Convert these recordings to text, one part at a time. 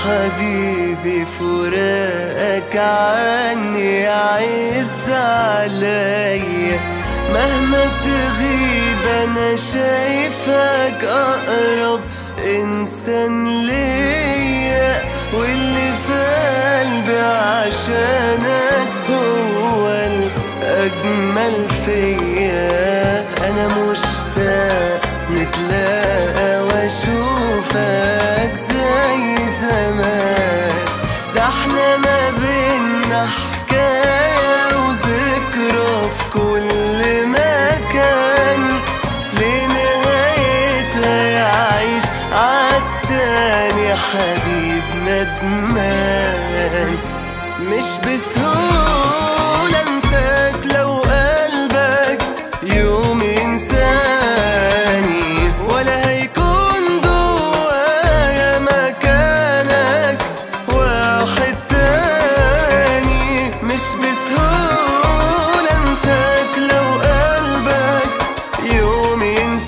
حبيبي فراقك عني يعز عليا مهما تغيب انا شايفك اقرب انسان ليا واللي في قلبي عشانك هو الاجمل فيا انا مشتاق نتلاقى واشوفك زي زمان ده احنا ما بينا حكاية وذكرى في كل مكان لنهايتها يعيش عالتاني حبيب ندمان مش بسهولة انساك لو قلبك يوم ينساني ولا هيكون جوايا مكانك واحد تاني مش بسهولة انساك لو قلبك يوم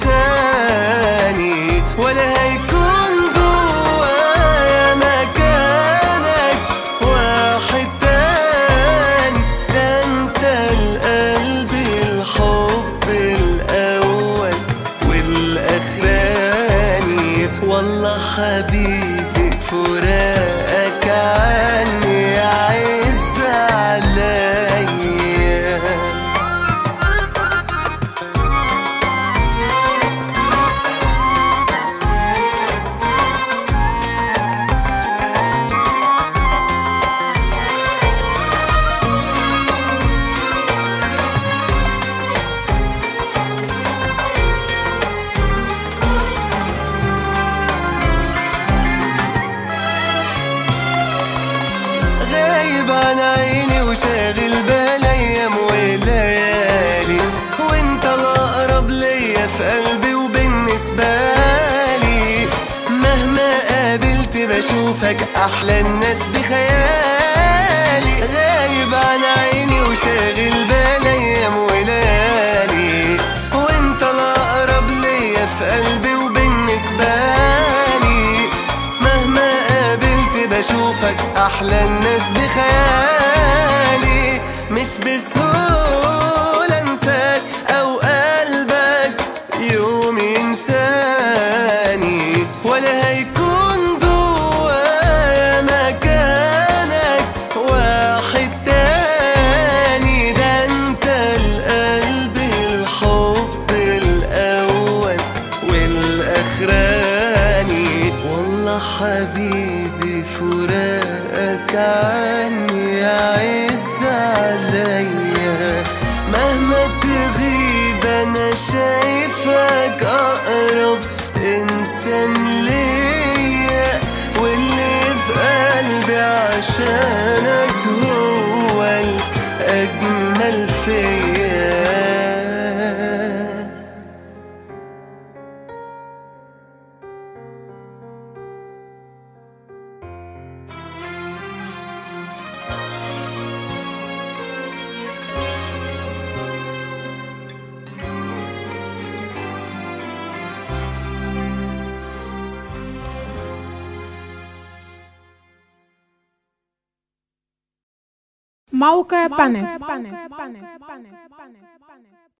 ينساني ولا هيكون جوايا مكانك واحد تاني ده انت القلب الحب الاول والاخراني والله حبيبي فراقك عني يعز عليا غايب عن عيني وشاغل بالي ايام وليالي وانت الاقرب ليا في قلبي وبالنسبه لي مهما قابلت بشوفك احلى الناس بخيالي غايب عن عيني وشاغل بالي ايام وليالي وانت الاقرب ليا في قلبي وبالنسبه لي مهما قابلت بشوفك احلى الناس بخيالي مش بسهولة انساك او قلبك يوم ينساني ولا هيكون جوايا مكانك واحد تاني ده انت القلب الحب الاول والاخراني والله حبيبي فراقك عني يعز عليا مهما تغيب انا شايفك اقرب انسان ليا واللي في قلبي عشانك هو الاجمل فيا موقع بانل